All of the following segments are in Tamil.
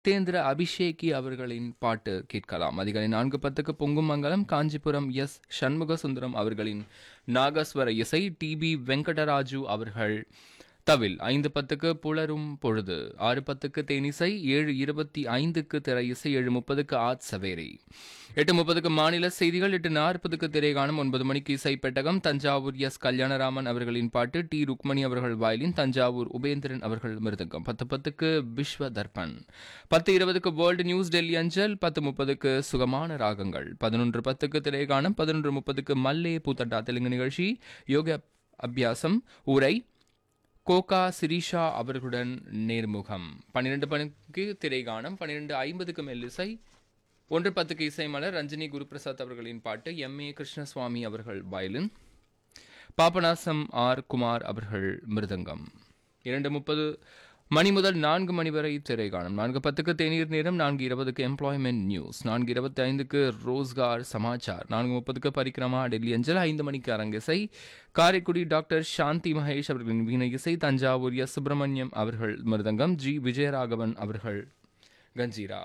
தேந்திர அபிஷேகி அவர்களின் பாட்டு கேட்கலாம் அதிகாலை நான்கு பத்துக்கு பொங்குமங்கலம் காஞ்சிபுரம் எஸ் சண்முக சுந்தரம் அவர்களின் நாகஸ்வர இசை டி பி வெங்கடராஜு அவர்கள் தவில் ஐந்து பத்துக்கு புலரும் பொழுது ஆறு பத்துக்கு தேனிசை ஏழு இருபத்தி ஐந்துக்கு திரை இசை ஏழு முப்பதுக்கு ஆத் சவேரி எட்டு முப்பதுக்கு மாநில செய்திகள் எட்டு நாற்பதுக்கு திரைகாணும் ஒன்பது மணிக்கு இசை பெட்டகம் தஞ்சாவூர் எஸ் கல்யாணராமன் அவர்களின் பாட்டு டி ருக்மணி அவர்கள் வயலின் தஞ்சாவூர் உபேந்திரன் அவர்கள் மிருதங்கம் பத்து பத்துக்கு விஸ்வ தர்பன் பத்து இருபதுக்கு வேர்ல்டு நியூஸ் டெல்லி அஞ்சல் பத்து முப்பதுக்கு சுகமான ராகங்கள் பதினொன்று பத்துக்கு திரைகாணும் பதினொன்று முப்பதுக்கு மல்லே பூத்தட்டா தெலுங்கு நிகழ்ச்சி யோக அபியாசம் உரை கோகா சிரிஷா அவர்களுடன் நேர்முகம் பன்னிரெண்டு மணிக்கு திரைகானம் பன்னிரெண்டு ஐம்பதுக்கு மெல்லிசை ஒன்று பத்துக்கு இசைமலர் ரஞ்சினி குருபிரசாத் அவர்களின் பாட்டு எம் ஏ கிருஷ்ணசுவாமி அவர்கள் வயலின் பாபநாசம் ஆர் குமார் அவர்கள் மிருதங்கம் இரண்டு முப்பது மணி முதல் நான்கு மணி வரை திரைகாணும் நான்கு பத்துக்கு தேநீர் நேரம் நான்கு இருபதுக்கு எம்ப்ளாய்மெண்ட் நியூஸ் நான்கு இருபத்தி ஐந்துக்கு ரோஸ்கார் சமாச்சார் நான்கு முப்பதுக்கு பரிக்கிரமா டெல்லி அஞ்சல் ஐந்து மணிக்கு அரங்கிசை காரைக்குடி டாக்டர் சாந்தி மகேஷ் அவர்களின் வீணை இசை தஞ்சாவூர் எஸ் சுப்பிரமணியம் அவர்கள் மிருதங்கம் ஜி விஜயராகவன் அவர்கள் கஞ்சீரா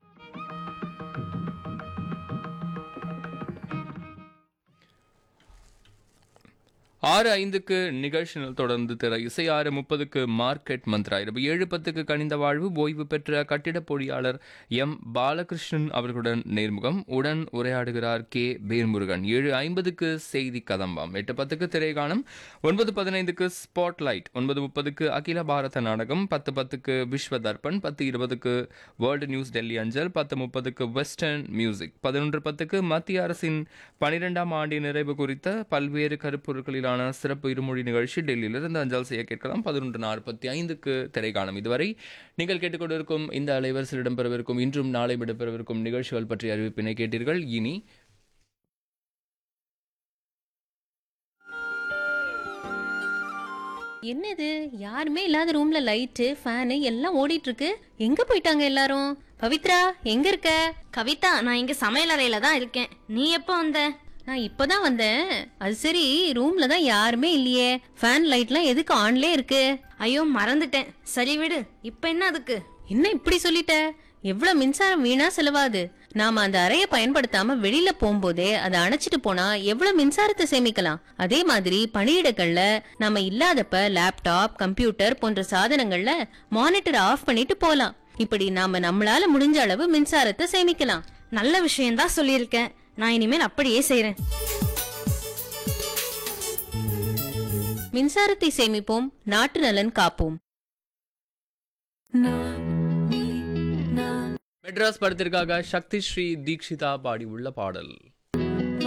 ஆறு ஐந்துக்கு நிகழ்ச்சிகள் தொடர்ந்து திற இசை ஆறு முப்பதுக்கு மார்க்கெட் மந்த்ரா இரவு ஏழு பத்துக்கு கனிந்த வாழ்வு ஓய்வு பெற்ற கட்டிடப் பொறியாளர் எம் பாலகிருஷ்ணன் அவர்களுடன் நேர்முகம் உடன் உரையாடுகிறார் கே வேல்முருகன் ஏழு ஐம்பதுக்கு செய்தி கதம்பம் எட்டு பத்துக்கு திரைகாணம் ஒன்பது பதினைந்துக்கு ஸ்பாட்லைட் ஒன்பது முப்பதுக்கு அகில பாரத நாடகம் பத்து பத்துக்கு விஸ்வ தர்ப்பன் பத்து இருபதுக்கு வேர்ல்டு நியூஸ் டெல்லி அஞ்சல் பத்து முப்பதுக்கு வெஸ்டர்ன் மியூசிக் பதினொன்று பத்துக்கு மத்திய அரசின் பனிரெண்டாம் ஆண்டு நிறைவு குறித்த பல்வேறு கருப்பொருட்களிலான சிறப்பு இருமொழி நிகழ்ச்சி டெல்லியிலிருந்து அஞ்சல் செய்ய கேட்கலாம் பதினொன்று நாற்பத்தி ஐந்துக்கு திரைக்காணும் இதுவரை நீங்கள் கேட்டுக்கொண்டிருக்கும் இந்த அலைவரிசையில் இடம்பெறவிருக்கும் இன்றும் நாளை இடம்பெறவிருக்கும் நிகழ்ச்சிகள் பற்றிய அறிவிப்பினை கேட்டீர்கள் இனி என்னது யாருமே இல்லாத ரூம்ல லைட்டு ஃபேனு எல்லாம் ஓடிட்டு இருக்கு எங்க போயிட்டாங்க எல்லாரும் பவித்ரா எங்க இருக்க கவிதா நான் இங்க சமையல் அறையில தான் இருக்கேன் நீ எப்போ வந்த நான் இப்பதான் வந்தேன் அது சரி ரூம்ல தான் யாருமே இல்லையே ஃபேன் லைட்லாம் எதுக்கு ஆன்லே இருக்கு ஐயோ மறந்துட்டேன் சரி விடு இப்ப என்ன அதுக்கு என்ன இப்படி சொல்லிட்ட எவ்வளவு மின்சாரம் வீணா செலவாது நாம அந்த அறைய பயன்படுத்தாம வெளியில போகும்போதே அதை அணைச்சிட்டு போனா எவ்வளவு மின்சாரத்தை சேமிக்கலாம் அதே மாதிரி பணியிடங்கள்ல நாம இல்லாதப்ப லேப்டாப் கம்ப்யூட்டர் போன்ற சாதனங்கள்ல மானிட்டர் ஆஃப் பண்ணிட்டு போலாம் இப்படி நாம நம்மளால முடிஞ்ச அளவு மின்சாரத்தை சேமிக்கலாம் நல்ல விஷயம்தான் சொல்லியிருக்கேன் நான் இனிமேல் அப்படியே செய்றேன் மின்சாரத்தை சேமிப்போம் நாட்டு நலன் காப்போம் மெட்ராஸ் படத்திற்காக சக்தி ஸ்ரீ தீக்ஷிதா பாடி உள்ள பாடல்